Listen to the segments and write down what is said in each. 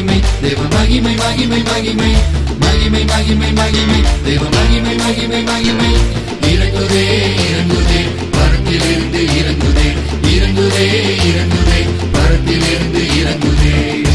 மகிமை தேவ மகிமை மகிமை மகிமை மகிமை மகிமை மகிமை தேவ மகிமை மகிமை மகிமை இறங்குதே இறங்குதே பரத்திலிருந்து இறங்குதே இறங்குதே இறங்குதே பரத்திலிருந்து இறங்குதே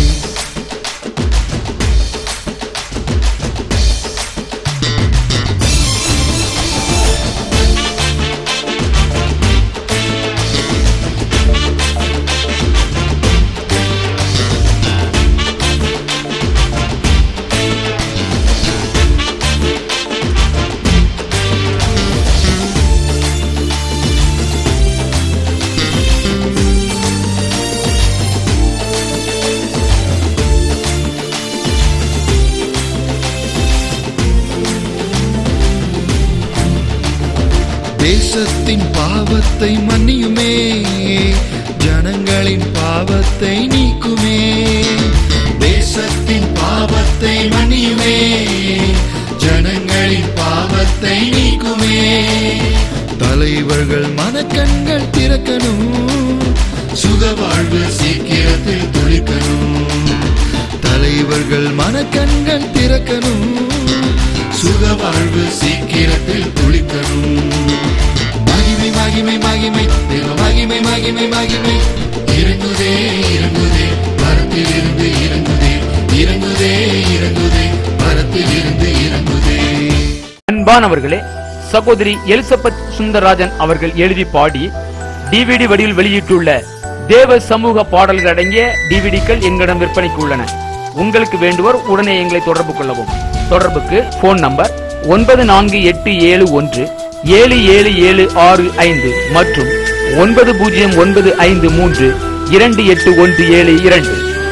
தேசத்தின் பாவத்தை மன்னியுமே ஜனங்களின் பாவத்தை நீக்குமே தேசத்தின் பாவத்தை மன்னியுமே ஜனங்களின் பாவத்தை நீக்குமே தலைவர்கள் மனக்கண்கள் திறக்கணும் சுகவாழ்வு சீக்கிரத்தில் துளிக்கணும் தலைவர்கள் மனக்கண்கள் திறக்கணும் சுகவாழ்வு சீக்கிரத்தில் துளிக்கணும் மகிமை மகிமை மகிமை தேவ மகிமை மகிமை மகிமை இறங்குதே இறங்குதே பரத்தில் இருந்து இறங்குதே இறங்குதே இறங்குதே பரத்தில் இருந்து இறங்குதே அன்பானவர்களே சகோதரி எலிசபெத் சுந்தரராஜன் அவர்கள் எழுதி பாடி டிவிடி வடிவில் வெளியிட்டுள்ள தேவ சமூக பாடல்கள் அடங்கிய டிவிடிக்கள் எங்களிடம் விற்பனைக்கு உள்ளன உங்களுக்கு வேண்டுவோர் உடனே எங்களை தொடர்பு கொள்ளவும் தொடர்புக்கு போன் நம்பர் ஒன்பது நான்கு எட்டு ஏழு ஒன்று ஏழு ஏழு ஏழு ஆறு ஐந்து மற்றும் ஒன்பது பூஜ்ஜியம் ஒன்பது ஐந்து மூன்று இரண்டு எட்டு ஒன்று ஏழு இரண்டு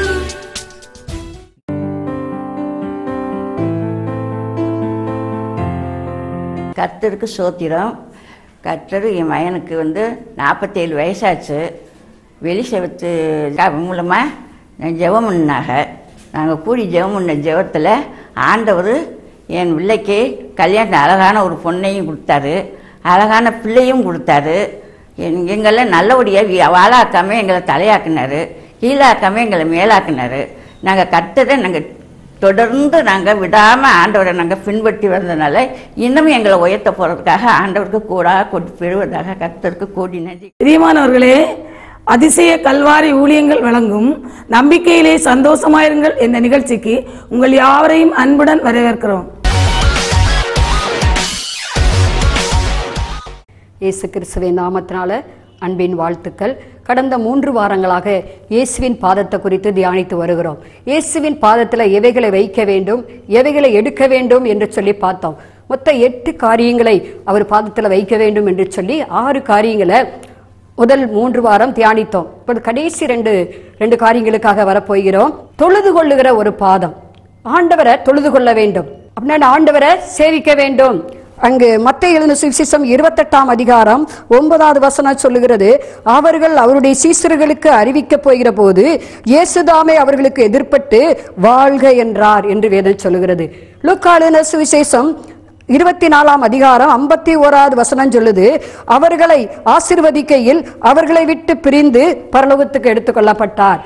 கர்த்தருக்கு சோத்திரம் கர்த்தர் என் மகனுக்கு வந்து நாற்பத்தேழு வயசாச்சு வெளி செவத்து மூலமாக நான் ஜெபம் பண்ணாங்க நாங்கள் கூடி ஜெபம் பண்ண ஜெபத்தில் ஆண்டவர் என் பிள்ளைக்கு கல்யாணம் அழகான ஒரு பொண்ணையும் கொடுத்தாரு அழகான பிள்ளையும் கொடுத்தாரு எங் எங்களை நல்லபடியாக வாழாக்காமல் எங்களை தலையாக்குனாரு கீழாக்காமல் எங்களை மேலாக்குனாரு நாங்கள் கர்த்தரை நாங்கள் தொடர்ந்து நாங்கள் விடாமல் ஆண்டவரை நாங்கள் பின்பற்றி வந்ததுனால இன்னும் எங்களை உயர்த்த போகிறதுக்காக ஆண்டவருக்கு கூட கொண்டு பெறுவதாக கர்த்தருக்கு கோடி நன்றி பிரியமானவர்களே அதிசய கல்வாரி ஊழியங்கள் வழங்கும் நம்பிக்கையிலே சந்தோஷமாயிருங்கள் என்ற நிகழ்ச்சிக்கு உங்கள் யாவரையும் அன்புடன் வரவேற்கிறோம் இயேசு கிறிஸ்துவின் நாமத்தினால அன்பின் வாழ்த்துக்கள் கடந்த மூன்று வாரங்களாக இயேசுவின் பாதத்தை குறித்து தியானித்து வருகிறோம் இயேசுவின் பாதத்தில் எவைகளை வைக்க வேண்டும் எவைகளை எடுக்க வேண்டும் என்று சொல்லி பார்த்தோம் மொத்த எட்டு காரியங்களை அவர் பாதத்தில் வைக்க வேண்டும் என்று சொல்லி ஆறு காரியங்களை முதல் மூன்று வாரம் தியானித்தோம் இப்போது கடைசி ரெண்டு ரெண்டு காரியங்களுக்காக வரப்போகிறோம் தொழுது கொள்ளுகிற ஒரு பாதம் ஆண்டவரை தொழுது கொள்ள வேண்டும் அப்படின்னா ஆண்டவரை சேவிக்க வேண்டும் அங்கு மத்திய எழுந்த சுவிசேஷம் இருபத்தெட்டாம் அதிகாரம் ஒன்பதாவது வசனம் சொல்லுகிறது அவர்கள் அவருடைய சீசர்களுக்கு அறிவிக்கப் போகிற போது இயேசுதாமே அவர்களுக்கு எதிர்ப்பட்டு வாழ்க என்றார் என்று வேதம் சொல்லுகிறது லுக்காளுன சுவிசேஷம் இருபத்தி நாலாம் அதிகாரம் ஐம்பத்தி ஓராவது வசனம் சொல்லுது அவர்களை ஆசிர்வதிக்கையில் அவர்களை விட்டு பிரிந்து பரலோகத்துக்கு எடுத்துக்கொள்ளப்பட்டார்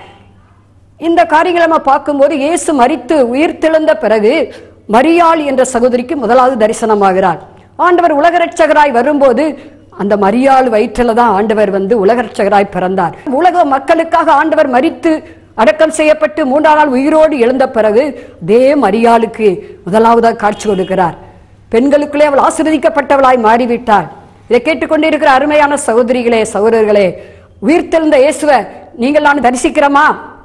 இந்த காரியங்களை நம்ம பார்க்கும்போது இயேசு மரித்து உயிர்த்தெழுந்த பிறகு மரியாள் என்ற சகோதரிக்கு முதலாவது தரிசனமாகிறார் ஆண்டவர் உலக ரட்சகராய் வரும்போது அந்த மரியாள் வயிற்றில தான் ஆண்டவர் வந்து உலக ரட்சகராய் பிறந்தார் உலக மக்களுக்காக ஆண்டவர் மரித்து அடக்கம் செய்யப்பட்டு மூன்றாம் நாள் உயிரோடு எழுந்த பிறகு தே மரியாளுக்கு முதலாவதாக காட்சி கொடுக்கிறார் பெண்களுக்குள்ளே அவள் ஆசீர்வதிக்கப்பட்டவளாய் மாறிவிட்டாள் இதை கேட்டுக்கொண்டிருக்கிற அருமையான சகோதரிகளே சகோதரர்களே உயிர்த்தெழுந்த இயேசுவை நீங்கள் நான் தரிசிக்கிறோமா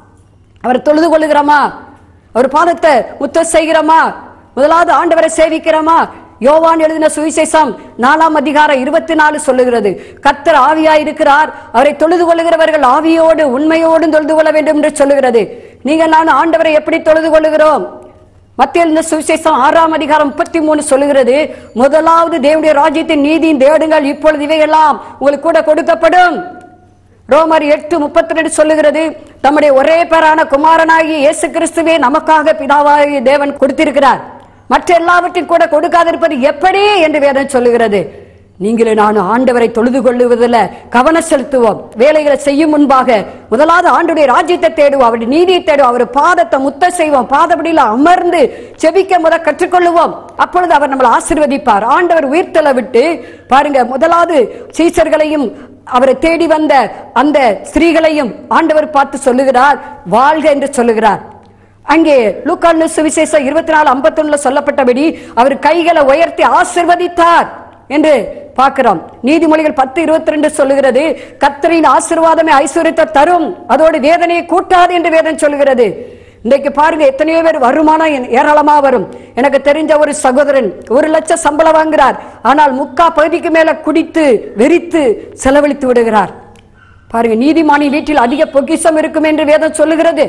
அவர் தொழுது கொள்ளுகிறோமா அவர் பாதத்தை முத்த செய்கிறோமா முதலாவது ஆண்டவரை சேவிக்கிறோமா யோவான் எழுதின சுவிசேஷம் நாலாம் அதிகாரம் இருபத்தி நாலு சொல்லுகிறது கர்த்தர் ஆவியா இருக்கிறார் அவரை தொழுது கொள்ளுகிறவர்கள் ஆவியோடு உண்மையோடும் தொழுது கொள்ள வேண்டும் என்று சொல்லுகிறது நீங்கள் நான் ஆண்டவரை எப்படி தொழுது கொள்ளுகிறோம் மத்திய இந்த சுவிசேஷம் ஆறாம் அதிகாரம் முப்பத்தி மூணு சொல்லுகிறது முதலாவது தேவனுடைய ராஜ்யத்தின் நீதியின் தேடுங்கள் இப்பொழுது இவையெல்லாம் உங்களுக்கு கூட கொடுக்கப்படும் ரோமர் எட்டு முப்பத்தி ரெண்டு சொல்லுகிறது தம்முடைய ஒரே பேரான குமாரனாகி இயேசு கிறிஸ்துவே நமக்காக பிதாவாகிய தேவன் கொடுத்திருக்கிறார் மற்ற எல்லாவற்றையும் கூட கொடுக்காதிருப்பது எப்படி என்று வேதம் சொல்லுகிறது நீங்களும் நானும் ஆண்டவரை தொழுது கொள்ளுவதில் கவனம் செலுத்துவோம் வேலைகளை செய்யும் முன்பாக முதலாவது ஆண்டுடைய ராஜ்யத்தை தேடுவோம் அவருடைய நீதியை தேடுவோம் அவர் பாதத்தை முத்த செய்வோம் பாதபடியில் அமர்ந்து செபிக்க முத கற்றுக்கொள்ளுவோம் அப்பொழுது அவர் நம்மளை ஆசீர்வதிப்பார் ஆண்டவர் உயிர்த்தலை விட்டு பாருங்க முதலாவது சீசர்களையும் அவரை தேடி வந்த அந்த ஸ்திரீகளையும் ஆண்டவர் பார்த்து சொல்லுகிறார் வாழ்க என்று சொல்லுகிறார் அங்கே லூக்கானு சுவிசேஷம் இருபத்தி நாலு ஐம்பத்தொன்னுல சொல்லப்பட்டபடி அவர் கைகளை உயர்த்தி ஆசிர்வதித்தார் என்று பார்க்கிறோம் நீதிமொழிகள் பத்து இருபத்தி ரெண்டு சொல்லுகிறது கத்தரின் ஆசீர்வாதமே ஐஸ்வர்யத்தை தரும் அதோடு வேதனையை கூட்டாது என்று வேதம் சொல்லுகிறது இன்றைக்கு பாருங்க எத்தனையோ பேர் வருமானம் ஏ- ஏராளமா வரும் எனக்கு தெரிஞ்ச ஒரு சகோதரன் ஒரு லட்சம் சம்பளம் வாங்குறார் ஆனால் முக்கா பகுதிக்கு மேல குடித்து வெறித்து செலவழித்து விடுகிறார் பாருங்க நீதிமானி வீட்டில் அதிக பொக்கிஷம் இருக்கும் என்று வேதம் சொல்லுகிறது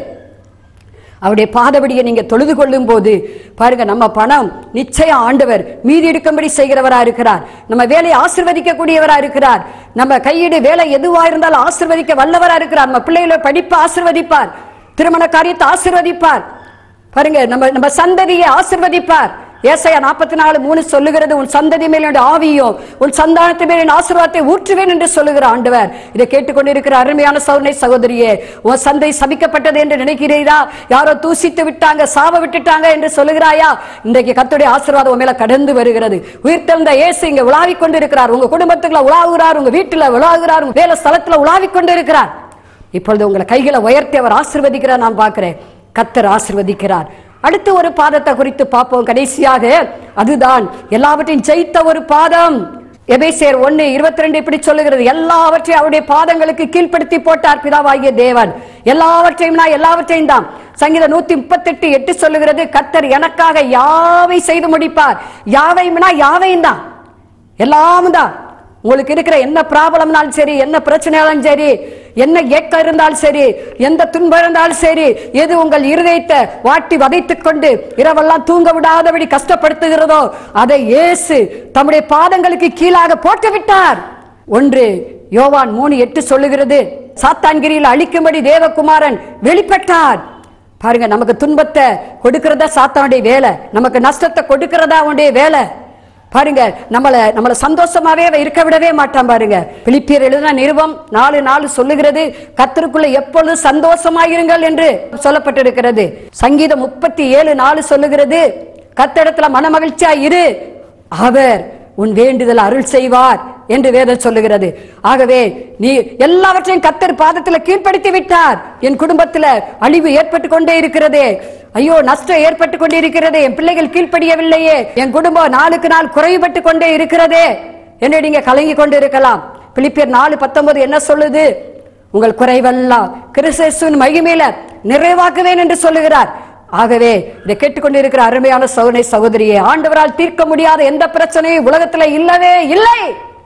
அவருடைய பாதபடியை நீங்க தொழுது கொள்ளும் போது பாருங்க நம்ம பணம் நிச்சயம் ஆண்டவர் மீதி எடுக்கும்படி செய்கிறவரா இருக்கிறார் நம்ம வேலையை ஆசிர்வதிக்கக்கூடியவரா இருக்கிறார் நம்ம கையீடு வேலை எதுவா இருந்தாலும் ஆசிர்வதிக்க வல்லவரா இருக்கிறார் நம்ம பிள்ளைகளை படிப்பு ஆசிர்வதிப்பார் திருமண காரியத்தை ஆசிர்வதிப்பார் பாருங்க நம்ம நம்ம சந்ததியை ஆசிர்வதிப்பார் ஏசாயா நாற்பத்தி நாலு மூணு சொல்லுகிறது உன் சந்ததி மேல் என்னுடைய ஆவியும் உன் சந்தானத்து மேல் என் ஆசீர்வாதத்தை ஊற்றுவேன் என்று சொல்லுகிற ஆண்டவர் இதை கேட்டுக்கொண்டிருக்கிற அருமையான சௌனை சகோதரியே உன் சந்தை சபிக்கப்பட்டது என்று நினைக்கிறீரா யாரோ தூசித்து விட்டாங்க சாவ விட்டுட்டாங்க என்று சொல்லுகிறாயா இன்றைக்கு கத்துடைய ஆசீர்வாதம் உன் மேல கடந்து வருகிறது உயிர்த்தெழுந்த இயேசு இங்க உலாவிக் கொண்டிருக்கிறார் உங்க குடும்பத்துக்குள்ள உலாவுகிறார் உங்க வீட்டுல உலாவுகிறார் உங்க வேலை ஸ்தலத்துல உலாவிக் கொண்டிருக்கிறார் இப்பொழுது உங்களை கைகளை உயர்த்தி அவர் ஆசிர்வதிக்கிறார் நான் பார்க்கிறேன் கத்தர் ஆசிர்வதிக்கிறார் அடுத்து ஒரு பாதத்தை குறித்து பார்ப்போம் கடைசியாக அதுதான் எல்லாவற்றையும் ஜெயித்த ஒரு பாதம் எபேசியர் ஒன்னு இருபத்தி ரெண்டு இப்படி சொல்லுகிறது எல்லாவற்றையும் அவருடைய பாதங்களுக்கு கீழ்ப்படுத்தி போட்டார் பிதாவாகிய தேவன் எல்லாவற்றையும் நான் எல்லாவற்றையும் தான் சங்கீதம் நூத்தி முப்பத்தெட்டு எட்டு சொல்லுகிறது கத்தர் எனக்காக யாவை செய்து முடிப்பார் யாவைம்னா யாவையும் தான் எல்லாம் தான் உங்களுக்கு இருக்கிற என்ன ப்ராப்ளம்னாலும் சரி என்ன பிரச்சனையாலும் சரி என்ன ஏக்கம் இருந்தாலும் சரி எந்த துன்பம் இருந்தாலும் சரி எது உங்கள் இருதயத்தை வாட்டி வதைத்துக் கொண்டு இரவெல்லாம் தூங்க விடாதபடி கஷ்டப்படுத்துகிறதோ அதை இயேசு தம்முடைய பாதங்களுக்கு கீழாக போட்டு விட்டார் ஒன்று யோவான் மூணு எட்டு சொல்லுகிறது சாத்தான்கிரியில் அழிக்கும்படி தேவகுமாரன் வெளிப்பட்டார் பாருங்க நமக்கு துன்பத்தை கொடுக்கிறதா சாத்தானுடைய வேலை நமக்கு நஷ்டத்தை கொடுக்கிறதா அவனுடைய வேலை பாருங்க நம்மள நம்மள சந்தோஷமாவே அவன் இருக்க விடவே மாட்டான் பாருங்க பிலிப்பியர் எழுதின நிருபம் நாலு நாலு சொல்லுகிறது கத்தருக்குள்ள எப்பொழுது சந்தோஷமாயிருங்கள் என்று சொல்லப்பட்டிருக்கிறது சங்கீதம் முப்பத்தி ஏழு நாலு சொல்லுகிறது கத்தடத்துல மனமகிழ்ச்சியா இரு அவர் உன் வேண்டுதல் அருள் செய்வார் என்று வேதம் சொல்லுகிறது ஆகவே நீ எல்லாவற்றையும் கத்தர் பாதத்துல கீழ்ப்படுத்தி விட்டார் என் குடும்பத்துல அழிவு ஏற்பட்டு கொண்டே இருக்கிறதே ஐயோ நஷ்டம் ஏற்பட்டு கொண்டே இருக்கிறதே என் பிள்ளைகள் கீழ்ப்படியவில்லையே என் குடும்பம் நாளுக்கு நாள் குறைபட்டு கொண்டே இருக்கிறதே என்று நீங்க கலங்கி கொண்டு இருக்கலாம் பிலிப்பியர் நாலு பத்தொன்பது என்ன சொல்லுது உங்கள் குறைவெல்லாம் கிறிஸ்துவின் மகிமையில நிறைவாக்குவேன் என்று சொல்லுகிறார் ஆகவே இதை கேட்டுக்கொண்டிருக்கிற அருமையான சகோதரி சகோதரியே ஆண்டவரால் தீர்க்க முடியாத எந்த பிரச்சனையும் உலகத்துல இல்லவே இல்லை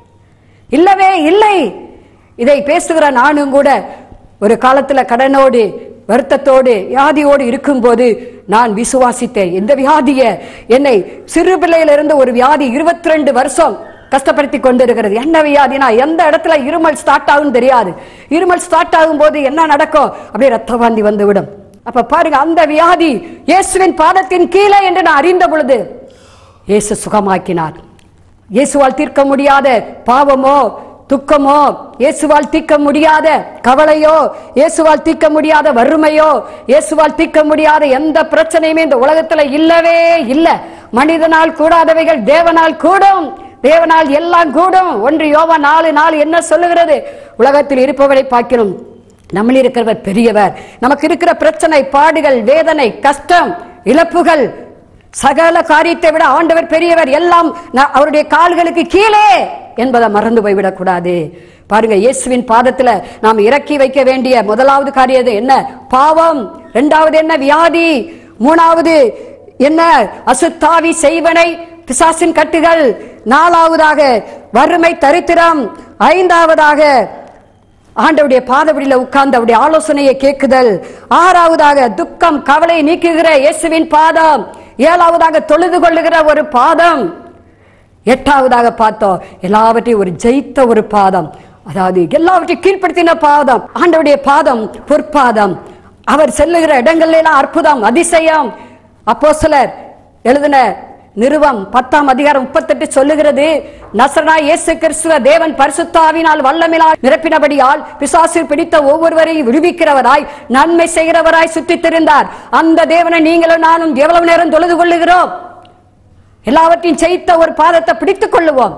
இல்லவே இல்லை இதை பேசுகிற நானும் கூட ஒரு காலத்துல கடனோடு வருத்தத்தோடு வியாதியோடு இருக்கும்போது நான் விசுவாசித்தேன் எந்த வியாதிய என்னை சிறு பிள்ளையிலிருந்து ஒரு வியாதி இருபத்தி ரெண்டு வருஷம் கஷ்டப்படுத்தி கொண்டிருக்கிறது என்ன வியாதினா எந்த இடத்துல இருமல் ஸ்டார்ட் ஆகும் தெரியாது இருமல் ஸ்டார்ட் ஆகும் போது என்ன நடக்கும் அப்படியே ரத்த வாந்தி வந்துவிடும் அப்ப பாருங்க அந்த வியாதி இயேசுவின் பாதத்தின் கீழே என்று நான் அறிந்த பொழுது இயேசு சுகமாக்கினார் இயேசுவால் தீர்க்க முடியாத பாவமோ துக்கமோ இயேசுவால் தீர்க்க முடியாத கவலையோ இயேசுவால் தீர்க்க முடியாத வறுமையோ இயேசுவால் தீர்க்க முடியாத எந்த பிரச்சனையுமே இந்த உலகத்துல இல்லவே இல்ல மனிதனால் கூடாதவைகள் தேவனால் கூடும் தேவனால் எல்லாம் கூடும் ஒன்று யோவா நாலு நாலு என்ன சொல்லுகிறது உலகத்தில் இருப்பவரை பார்க்கிறோம் நம்மளில் இருக்கிறவர் பெரியவர் நமக்கு இருக்கிற பிரச்சனை பாடுகள் வேதனை கஷ்டம் இழப்புகள் சகல காரியத்தை விட ஆண்டவர் பெரியவர் எல்லாம் ந- அவருடைய கால்களுக்கு கீழே என்பதை மறந்து போய்விடக் கூடாது பாருங்க இயேசுவின் பாதத்துல நாம் இறக்கி வைக்க வேண்டிய முதலாவது காரியம் என்ன பாவம் இரண்டாவது என்ன வியாதி மூணாவது என்ன அசுத்தாவி செய்வனை பிசாசின் கட்டுகள் நாலாவதாக வறுமை தரித்திரம் ஐந்தாவதாக ஆண்டவுடைய பாதவடியில உட்கார்ந்து அவருடைய ஆலோசனையை கேட்குதல் ஆறாவதாக துக்கம் கவலை நீக்குகிற இயேசுவின் பாதம் ஏழாவதாக தொழுது கொள்ளுகிற ஒரு பாதம் எட்டாவதாக பார்த்தோம் எல்லாவற்றையும் ஒரு ஜெயித்த ஒரு பாதம் அதாவது எல்லாவற்றையும் கீழ்ப்படுத்தின பாதம் ஆண்டவுடைய பாதம் பொற்பாதம் அவர் செல்லுகிற இடங்கள்ல எல்லாம் அற்புதம் அதிசயம் அப்போஸ்தலர் எழுதின நிருபம் பத்தாம் அதிகாரம் முப்பத்தெட்டு சொல்லுகிறது நசரனா இயேசு கிறிஸ்துவ தேவன் பரிசுத்தாவினால் வல்லமினால் நிரப்பினபடியால் பிசாசு பிடித்த ஒவ்வொருவரையும் விடுவிக்கிறவராய் நன்மை செய்கிறவராய் சுற்றித் திரிந்தார் அந்த தேவனை நீங்களும் நானும் எவ்வளவு நேரம் தொழுது கொள்ளுகிறோம் எல்லாவற்றையும் செய்த ஒரு பாதத்தை பிடித்துக் கொள்ளுவோம்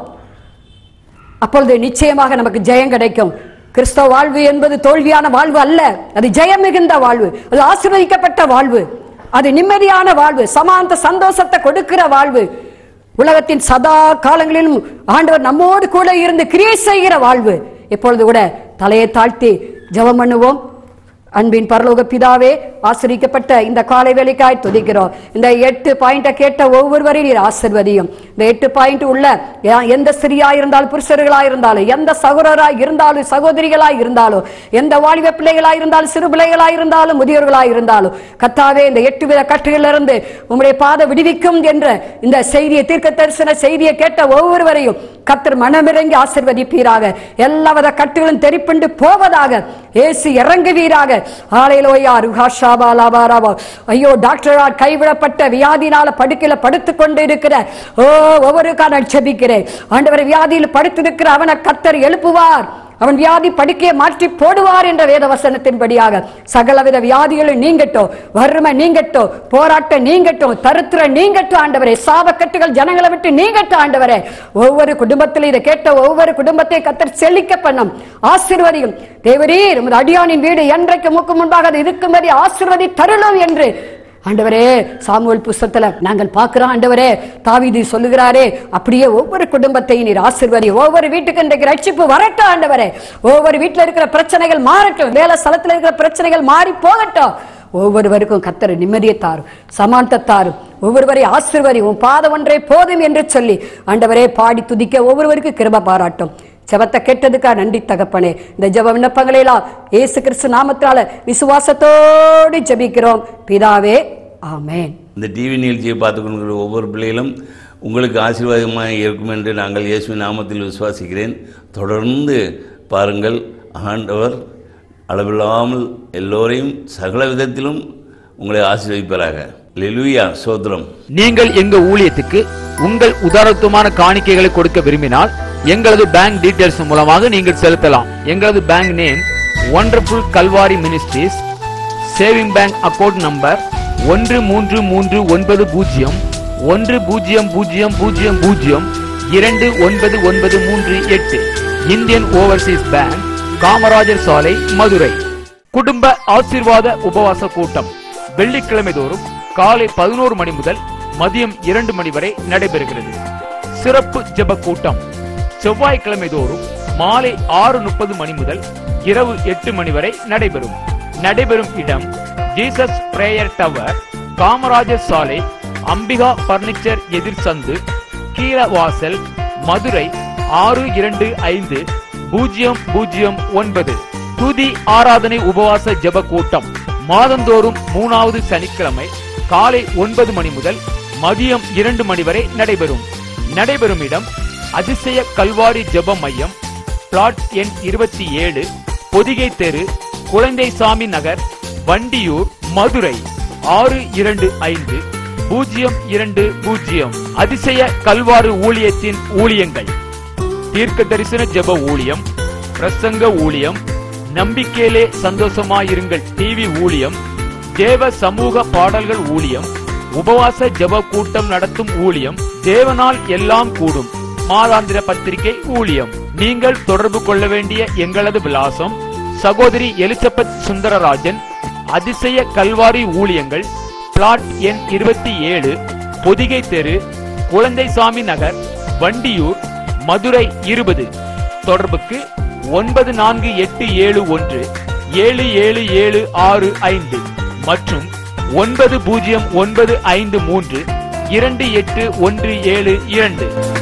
அப்பொழுது நிச்சயமாக நமக்கு ஜெயம் கிடைக்கும் கிறிஸ்தவ வாழ்வு என்பது தோல்வியான வாழ்வு அல்ல அது ஜெயம் மிகுந்த வாழ்வு அது ஆசீர்வதிக்கப்பட்ட வாழ்வு அது நிம்மதியான வாழ்வு சமாந்த சந்தோஷத்தை கொடுக்கிற வாழ்வு உலகத்தின் சதா காலங்களிலும் ஆண்டவர் நம்மோடு கூட இருந்து கிரியை செய்கிற வாழ்வு இப்பொழுது கூட தலையை தாழ்த்தி ஜெபம் பண்ணுவோம் அன்பின் பரலோக பிதாவே ஆசிரிக்கப்பட்ட இந்த காலை வேலைக்காய் துதிக்கிறோம் இந்த எட்டு பாயிண்ட கேட்ட ஒவ்வொருவரையும் நீர் ஆசிர்வதியும் இந்த எட்டு பாயிண்ட் உள்ள யா- எந்த ஸ்திரியா இருந்தாலும் புருஷர்களா இருந்தாலும் எந்த சகோதரராய் இருந்தாலும் சகோதரிகளா இருந்தாலும் எந்த வாலிப பிள்ளைகளா இருந்தாலும் சிறு பிள்ளைகளா இருந்தாலும் முதியோர்களா இருந்தாலும் கத்தாவே இந்த எட்டு வித கட்டுகளிலிருந்து உம்முடைய பாத விடுவிக்கும் என்ற இந்த செய்தியை தீர்க்க தரிசன செய்தியை கேட்ட ஒவ்வொருவரையும் கத்தர் மனமிறங்கி ஆசிர்வதிப்பீராக எல்லாவித கட்டுகளும் தெரிப்பிண்டு போவதாக இயேசு இறங்குவீராக ஆலையிலோயா ருகாஷாபா லாபாராபா ஐயோ டாக்டரா கைவிடப்பட்ட வியாதினால படுக்கையில படுத்துக் கொண்டு இருக்கிற ஓ ஒவ்வொருக்கான ஜெபிக்கிறேன் ஆண்டவர் வியாதியில் படுத்திருக்கிற அவனை கத்தர் எழுப்புவார் அவன் வியாதி படுக்கையை மாற்றி போடுவார் என்ற வேத வசனத்தின்படியாக சகலவித வியாதிகளும் நீங்கட்டும் வறுமை நீங்கட்டும் போராட்டம் நீங்கட்டும் தருத்திர நீங்கட்டும் ஆண்டவரே சாபக்கட்டுகள் ஜனங்களை விட்டு நீங்கட்டும் ஆண்டவரே ஒவ்வொரு குடும்பத்திலும் இதை கேட்ட ஒவ்வொரு குடும்பத்தை கத்தர் செழிக்க பண்ணும் ஆசீர்வதியும் தேவரீர் உமது அடியானின் வீடு என்றைக்கு மூக்கு முன்பாக அது இருக்கும்படி ஆசீர்வதி தருளும் என்று ஆண்டவரே சாமுவேல் புஸ்தகத்துல நாங்கள் பார்க்கிறோம் ஆண்டவரே தாவீது சொல்லுகிறாரே அப்படியே ஒவ்வொரு குடும்பத்தையும் நீர் ஆசீர்வதி ஒவ்வொரு வீட்டுக்கு இன்றைக்கு ரட்சிப்பு வரட்டும் ஆண்டவரே ஒவ்வொரு வீட்டுல இருக்கிற பிரச்சனைகள் மாறட்டும் வேலை ஸ்தலத்துல இருக்கிற பிரச்சனைகள் மாறி போகட்டும் ஒவ்வொருவருக்கும் கத்தர் நிம்மதியை தாரும் சமானத்தை தாரும் ஒவ்வொருவரை ஆசீர்வதி உன் பாதம் ஒன்றே போதும் என்று சொல்லி ஆண்டவரே பாடி துதிக்க ஒவ்வொருவருக்கும் கிருப பாராட்டும் ஜெபத்தை கேட்டதுக்கா நன்றி தகப்பனே இந்த ஜெப விண்ணப்பங்களை எல்லாம் இயேசு கிறிஸ்து நாமத்தினால விசுவாசத்தோடு ஜெபிக்கிறோம் பிதாவே ஆமென் இந்த டிவி நிகழ்ச்சியை பார்த்து கொண்டிருக்கிற ஒவ்வொரு பிள்ளைகளும் உங்களுக்கு ஆசீர்வாதமாக இருக்கும் என்று நாங்கள் இயேசுவின் நாமத்தில் விசுவாசிக்கிறேன் தொடர்ந்து பாருங்கள் ஆண்டவர் அளவில்லாமல் எல்லோரையும் சகல விதத்திலும் உங்களை ஆசீர்வதிப்பாராக லெலுயா சோத்ரம் நீங்கள் எங்க ஊழியத்துக்கு உங்கள் உதாரத்துவமான காணிக்கைகளை கொடுக்க விரும்பினால் எங்களது பேங்க் டீடைல்ஸ் மூலமாக நீங்கள் செலுத்தலாம் எங்களது bank name wonderful Calvary ministries saving bank account number ஒன்று மூன்று மூன்று ஒன்பது பூஜ்ஜியம் ஒன்று பூஜ்ஜியம் பூஜ்ஜியம் பூஜ்ஜியம் பூஜ்ஜியம் இரண்டு ஒன்பது ஒன்பது மூன்று எட்டு இந்தியன் ஓவர்சீஸ் பேங்க் காமராஜர் சாலை மதுரை குடும்ப ஆசீர்வாத உபவாச கூட்டம் வெள்ளிக்கிழமை தோறும் காலை பதினோரு மணி முதல் மதியம் இரண்டு மணி வரை நடைபெறுகிறது சிறப்பு ஜெப கூட்டம் செவ்வாய்க்கிழமை தோறும் மாலை ஆறு முப்பது மணி முதல் இரவு எட்டு மணி வரை நடைபெறும் நடைபெறும் இடம் ஜீசஸ் பிரேயர் டவர் காமராஜர் சாலை அம்பிகா பர்னிச்சர் எதிர் சந்து கீழவாசல் மதுரை ஆறு இரண்டு ஐந்து பூஜ்ஜியம் பூஜ்ஜியம் ஒன்பது துதி ஆராதனை உபவாச ஜெப கூட்டம் மாதந்தோறும் மூணாவது சனிக்கிழமை காலை ஒன்பது மணி முதல் மதியம் இரண்டு மணி வரை நடைபெறும் நடைபெறும் இடம் அதிசய கல்வாரி ஜெப மையம் பிளாட் எண் இருபத்தி ஏழு பொதிகை தெரு குழந்தைசாமி நகர் வண்டியூர் மதுரை ஆறு இரண்டு ஐந்து பூஜ்ஜியம் இரண்டு பூஜ்ஜியம் அதிசய கல்வாறு ஊழியத்தின் ஊழியங்கள் தீர்க்க தரிசன ஜெப ஊழியம் பிரசங்க ஊழியம் நம்பிக்கையிலே சந்தோஷமாயிருங்கள் டிவி ஊழியம் தேவ சமூக பாடல்கள் ஊழியம் உபவாச ஜெப கூட்டம் நடத்தும் ஊழியம் தேவனால் எல்லாம் கூடும் மாதாந்திர பத்திரிகை ஊழியம் நீங்கள் தொடர்பு கொள்ள வேண்டிய எங்களது விலாசம் சகோதரி எலிசபெத் சுந்தரராஜன் அதிசய கல்வாரி ஊழியங்கள் பிளாட் எண் இருபத்தி ஏழு பொதிகை தெரு குழந்தைசாமி நகர் வண்டியூர் மதுரை இருபது தொடர்புக்கு ஒன்பது நான்கு எட்டு ஏழு ஒன்று ஏழு ஏழு ஏழு ஆறு ஐந்து மற்றும் ஒன்பது பூஜ்ஜியம் ஒன்பது ஐந்து மூன்று இரண்டு எட்டு ஒன்று ஏழு இரண்டு